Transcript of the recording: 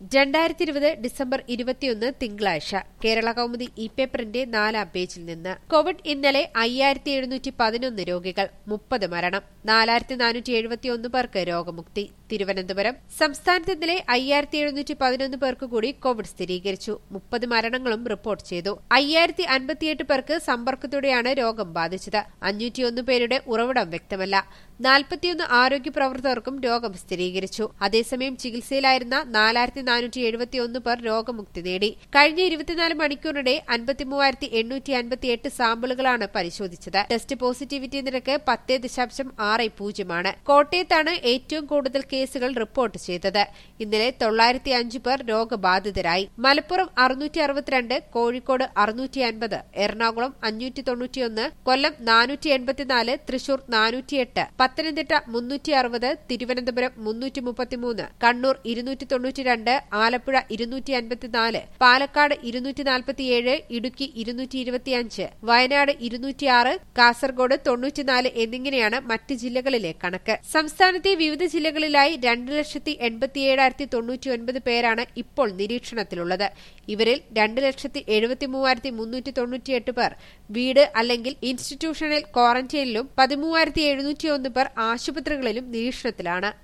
രണ്ടായിരത്തി ഇരുപത് ഡിസംബർ ഇരുപത്തിയൊന്ന് തിങ്കളാഴ്ച കേരള കൗമുദി ഇ പേപ്പറിന്റെ നാലാം പേജിൽ നിന്ന് കോവിഡ് ഇന്നലെ അയ്യായിരത്തി എഴുന്നൂറ്റി പതിനൊന്ന് രോഗികൾ മുപ്പത് മരണം നാലായിരത്തി നാനൂറ്റി എഴുപത്തിയൊന്ന് പേർക്ക് രോഗമുക്തി തിരുവനന്തപുരം സംസ്ഥാനത്ത് ഇന്നലെ അയ്യായിരത്തി എഴുന്നൂറ്റി പതിനൊന്ന് പേർക്ക് കൂടി കോവിഡ് സ്ഥിരീകരിച്ചു മുപ്പത് മരണങ്ങളും റിപ്പോർട്ട് ചെയ്തു അയ്യായിരത്തി അൻപത്തിയെട്ട് പേർക്ക് സമ്പർക്കത്തോടെയാണ് രോഗം ബാധിച്ചത് അഞ്ഞൂറ്റിയൊന്ന് പേരുടെ ഉറവിടം വ്യക്തമല്ല നാൽപ്പത്തിയൊന്ന് ആരോഗ്യ പ്രവർത്തകർക്കും രോഗം സ്ഥിരീകരിച്ചു അതേസമയം ചികിത്സയിലായിരുന്ന നാലായിരത്തി നാനൂറ്റി എഴുപത്തിയൊന്ന് പേർ രോഗമുക്തി നേടി കഴിഞ്ഞ ഇരുപത്തിനാല് മണിക്കൂറിനിടെ അൻപത്തിമൂവായിരത്തി എണ്ണൂറ്റി അൻപത്തിയെട്ട് സാമ്പിളുകളാണ് പരിശോധിച്ചത് ടെസ്റ്റ് പോസിറ്റിവിറ്റി നിരക്ക് പത്ത് ദശാംശം ആറ് പൂജ്യമാണ് കോട്ടയത്താണ് ഏറ്റവും കൂടുതൽ കേസുകൾ റിപ്പോർട്ട് ചെയ്തത് ഇന്നലെ തൊള്ളായിരത്തി അഞ്ച് പേർ രോഗബാധിതരായി മലപ്പുറം അറുന്നൂറ്റി അറുപത്തിരണ്ട് കോഴിക്കോട് അറുന്നൂറ്റി അൻപത് എറണാകുളം അഞ്ഞൂറ്റി തൊണ്ണൂറ്റിയൊന്ന് കൊല്ലം നാനൂറ്റി എൺപത്തിനാല് തൃശൂർ നാനൂറ്റിയെട്ട് പത്തനംതിട്ട മുന്നൂറ്റി അറുപത് തിരുവനന്തപുരം മുന്നൂറ്റി മുപ്പത്തിമൂന്ന് കണ്ണൂർ ഇരുന്നൂറ്റി തൊണ്ണൂറ്റിരണ്ട് ആലപ്പുഴ ഇരുന്നൂറ്റി അൻപത്തിനാല് പാലക്കാട് ഇരുന്നൂറ്റി നാൽപ്പത്തിയേഴ് ഇടുക്കി ഇരുന്നൂറ്റി ഇരുപത്തിയഞ്ച് വയനാട് ഇരുന്നൂറ്റിയാറ് കാസർഗോഡ് തൊണ്ണൂറ്റിനാല് എന്നിങ്ങനെയാണ് മറ്റ് ജില്ലകളിലെ കണക്ക് സംസ്ഥാനത്തെ വിവിധ ജില്ലകളിലായി രണ്ട് ലക്ഷത്തി എൺപത്തിയേഴായിരത്തി തൊണ്ണൂറ്റിയൊൻപത് പേരാണ് ഇപ്പോൾ നിരീക്ഷണത്തിലുള്ളത് ഇവരിൽ രണ്ട് ലക്ഷത്തി എഴുപത്തി മൂവായിരത്തി മുന്നൂറ്റി തൊണ്ണൂറ്റിയെട്ട് പേർ വീട് അല്ലെങ്കിൽ ഇൻസ്റ്റിറ്റ്യൂഷണൽ ക്വാറന്റൈനിലും പതിമൂവായിരത്തി എഴുന്നൂറ്റിയൊന്ന് പേർ ആശുപത്രികളിലും നിരീക്ഷണത്തിലാണ്